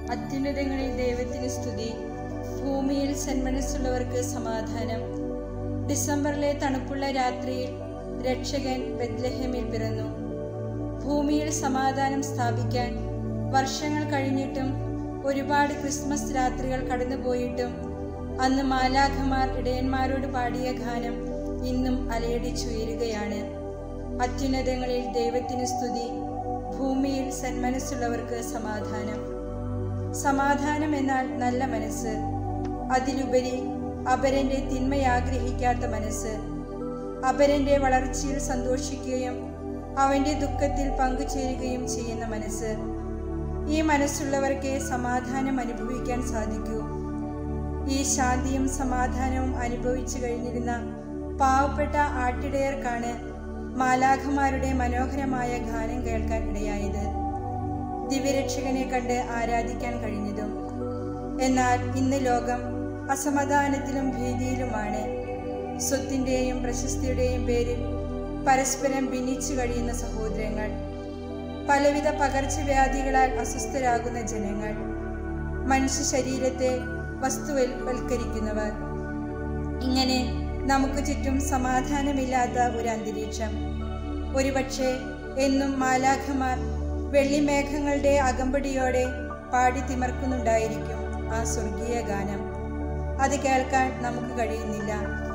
അത്യുന്നതങ്ങളിൽ ദൈവത്തിന് സ്തുതി ഭൂമിയിൽ സന്മനസ്സുള്ളവർക്ക് സമാധാനം ഡിസംബറിലെ തണുപ്പുള്ള രാത്രിയിൽ രക്ഷകൻ ബദ്ലഹേമിൽ പിറന്നു ഭൂമിയിൽ സമാധാനം സ്ഥാപിക്കാൻ വർഷങ്ങൾ കഴിഞ്ഞിട്ടും ഒരുപാട് ക്രിസ്മസ് രാത്രികൾ കടന്നുപോയിട്ടും അന്ന് മാലാഖമാർ ഇടയന്മാരോട് പാടിയ ഗാനം ഇന്നും അലയടിച്ചുയരുകയാണ് അത്യുന്നതങ്ങളിൽ ദൈവത്തിന് സ്തുതി ഭൂമിയിൽ സന്മനസ്സുള്ളവർക്ക് സമാധാനം സമാധാനം എന്നാൽ നല്ല മനസ്സ് അതിലുപരി അപരന്റെ തിന്മയാഗ്രഹിക്കാത്ത മനസ്സ് അപരന്റെ വളർച്ചയിൽ സന്തോഷിക്കുകയും അവന്റെ ദുഃഖത്തിൽ പങ്കുചേരുകയും ചെയ്യുന്ന മനസ്സ് ഈ മനസ്സുള്ളവർക്കേ സമാധാനം അനുഭവിക്കാൻ സാധിക്കൂ ഈ ശാന്തിയും സമാധാനവും അനുഭവിച്ചു കഴിഞ്ഞിരുന്ന പാവപ്പെട്ട ആട്ടിടയർക്കാണ് മാലാഖമാരുടെ മനോഹരമായ ഗാനം കേൾക്കാൻ ഇടയായത് ദിവ്യരക്ഷകനെ കണ്ട് ആരാധിക്കാൻ കഴിഞ്ഞതും എന്നാൽ ഇന്ന് ലോകം അസമാധാനത്തിലും ഭീതിയിലുമാണ് സ്വത്തിൻ്റെയും പ്രശസ്തിയുടെയും പേരിൽ പരസ്പരം ഭിന്നിച്ചു കഴിയുന്ന സഹോദരങ്ങൾ പലവിധ പകർച്ചവ്യാധികളാൽ അസ്വസ്ഥരാകുന്ന ജനങ്ങൾ മനുഷ്യ ശരീരത്തെ വസ്തുവൽക്കരിക്കുന്നവർ ഇങ്ങനെ നമുക്ക് ചുറ്റും സമാധാനമില്ലാത്ത ഒരു അന്തരീക്ഷം ഒരുപക്ഷെ എന്നും മാലാഖമാർ വെള്ളിമേഘങ്ങളുടെ അകമ്പടിയോടെ പാടി തിമർക്കുന്നുണ്ടായിരിക്കും ആ സ്വർഗീയ ഗാനം അത് കേൾക്കാൻ നമുക്ക് കഴിയുന്നില്ല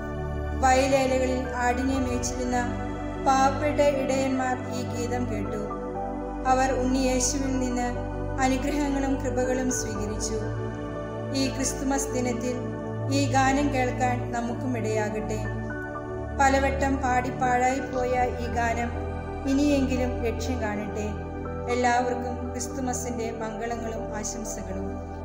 വയലേലകളിൽ ആടിനെ മേച്ചിരുന്ന പാവപ്പെട്ട ഇടയന്മാർ ഈ ഗീതം കേട്ടു അവർ ഉണ്ണിയേശുവിൽ നിന്ന് അനുഗ്രഹങ്ങളും കൃപകളും സ്വീകരിച്ചു ഈ ക്രിസ്തുമസ് ദിനത്തിൽ ഈ ഗാനം കേൾക്കാൻ നമുക്കും ഇടയാകട്ടെ പലവട്ടം പാടി പാഴായി പോയ ഈ ഗാനം ഇനിയെങ്കിലും ലക്ഷ്യം കാണട്ടെ എല്ലാവർക്കും ക്രിസ്തുമസിന്റെ മംഗളങ്ങളും ആശംസകളും